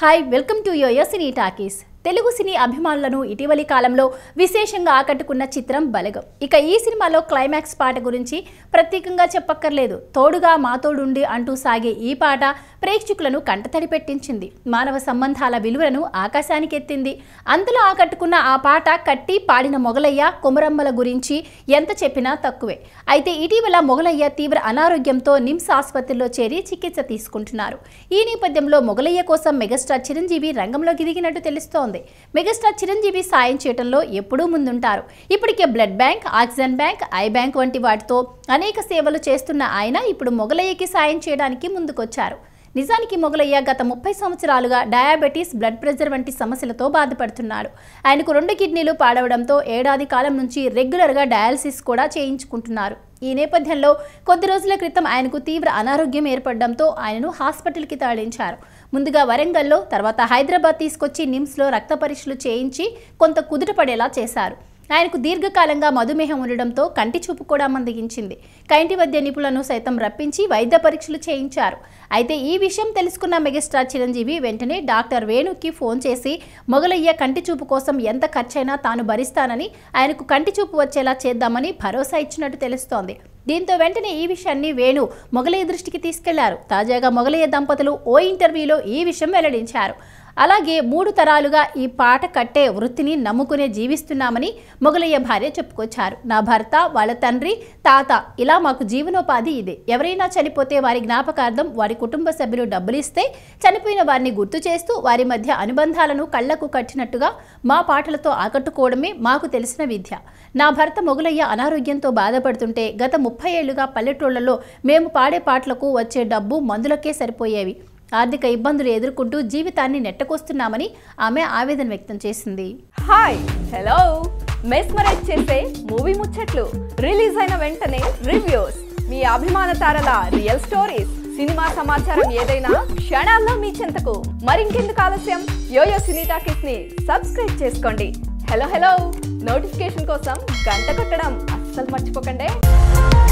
hi welcome to yoyo cine talkies Telugu cine అభిమానులను ఇటీవలి కాలంలో విశేషంగా ఆకట్టుకున్న చిత్రం బలగం ఇక ఈ సినిమాలో క్లైమాక్స్ పాట గురించి ప్రత్యేకంగా చెప్పక్కర్లేదు తోడుగా మాతోడుండి అంటూ సాగే ఈ పాట ప్రేక్షకులను కంటతడి పెట్టించింది మానవ సంబంధాల విలువలను ఆకాశానికి ఎత్తింది అంతలో ఆకట్టుకున్న ఆ పాట కట్టి పాడిన మొగలయ్య కొమరమ్మల గురించి ఎంత చెప్పినా తక్కువే అయితే ఇటీవల మొగలయ్య తీవ్ర అనారోగ్యంతో నిమ్స్ ఆసుపత్రిలో చేరి చికిత్స తీసుకుంటున్నారు ఈ నేపథ్యంలో మొగలయ్య కోసం మెగాస్టార్ చిరంజీవి రంగంలోకి దిగినట్టు తెలుస్తోంది మెగాస్టార్ చిరంజీవి సాయం చేయడంలో ఎప్పుడూ ముందుంటారు ఇప్పటికే blood bank oxygen bank eye bank వంటి వాటితో అనేక సేవలు చేస్తున్న ఆయన ఇప్పుడు మొగలయ్యకి సాయం చేయడానికి ముందుకొచ్చారు నిజానికి మొగలయ్య గత ముప్పై సంవత్సరాలుగా డయాబెటీస్ బ్లడ్ ప్రెషర్ వంటి సమస్యలతో బాధపడుతున్నాడు ఆయనకు రెండు కిడ్నీలు పాడవడంతో ఏడాది కాలం నుంచి రెగ్యులర్గా డయాలసిస్ కూడా చేయించుకుంటున్నారు ఈ నేపథ్యంలో కొద్ది రోజుల క్రితం ఆయనకు తీవ్ర అనారోగ్యం ఏర్పడడంతో ఆయనను హాస్పిటల్కి తరలించారు ముందుగా వరంగల్లో తర్వాత హైదరాబాద్ తీసుకొచ్చి నిమ్స్లో రక్త పరీక్షలు చేయించి కొంత కుదుటపడేలా చేశారు ఆయనకు దీర్ఘకాలంగా మధుమేహం ఉండడంతో కంటి చూపు కూడా మందగించింది కంటి వైద్య నిపుణులను సైతం రప్పించి వైద్య పరీక్షలు చేయించారు అయితే ఈ విషయం తెలుసుకున్న మెగాస్టార్ చిరంజీవి వెంటనే డాక్టర్ వేణుకి ఫోన్ చేసి మొగలయ్య కంటి చూపు కోసం ఎంత ఖర్చైనా తాను భరిస్తానని ఆయనకు కంటి చూపు వచ్చేలా చేద్దామని భరోసా ఇచ్చినట్టు తెలుస్తోంది దీంతో వెంటనే ఈ విషయాన్ని వేణు మొగలయ్య దృష్టికి తీసుకెళ్లారు తాజాగా మొగలయ్య దంపతులు ఓ ఇంటర్వ్యూలో ఈ విషయం వెల్లడించారు అలాగే మూడు తరాలుగా ఈ పాట కట్టే వృత్తిని నమ్ముకునే జీవిస్తున్నామని మొగలయ్య భార్య చెప్పుకొచ్చారు నా భర్త వాళ్ళ తండ్రి తాత ఇలా మాకు జీవనోపాధి ఇది ఎవరైనా చనిపోతే వారి జ్ఞాపకార్థం వారి కుటుంబ సభ్యులు డబ్బులు ఇస్తే చనిపోయిన వారిని గుర్తు చేస్తూ వారి మధ్య అనుబంధాలను కళ్లకు కట్టినట్టుగా మా పాటలతో ఆకట్టుకోవడమే మాకు తెలిసిన విద్య నా భర్త మొగలయ్య అనారోగ్యంతో బాధపడుతుంటే గత ముప్పై ఏళ్లుగా పల్లెటూళ్లలో మేము పాడే పాటలకు వచ్చే డబ్బు మందులకే సరిపోయేవి ఆర్థిక ఇబ్బందులు ఎదుర్కొంటూ జీవితాన్ని నెట్టకొస్తున్నామని ఆమె ఆవేదన వ్యక్తం చేసింది హాయ్ హలో మెస్మరైజ్ చేసే మూవీ ముచ్చట్లు రిలీజ్ అయిన వెంటనే రివ్యూస్ మీ అభిమాన తారల రియల్ స్టోరీస్ సినిమా సమాచారం ఏదైనా క్షణాల్లో మీ చెంతకు మరింకెందుకు ఆలస్యం యోయో సినీ టాకీస్ ని సబ్స్క్రైబ్ చేసుకోండి హలో హలో నోటిఫికేషన్ కోసం గంట కొట్టడం అస్సలు మర్చిపోకండి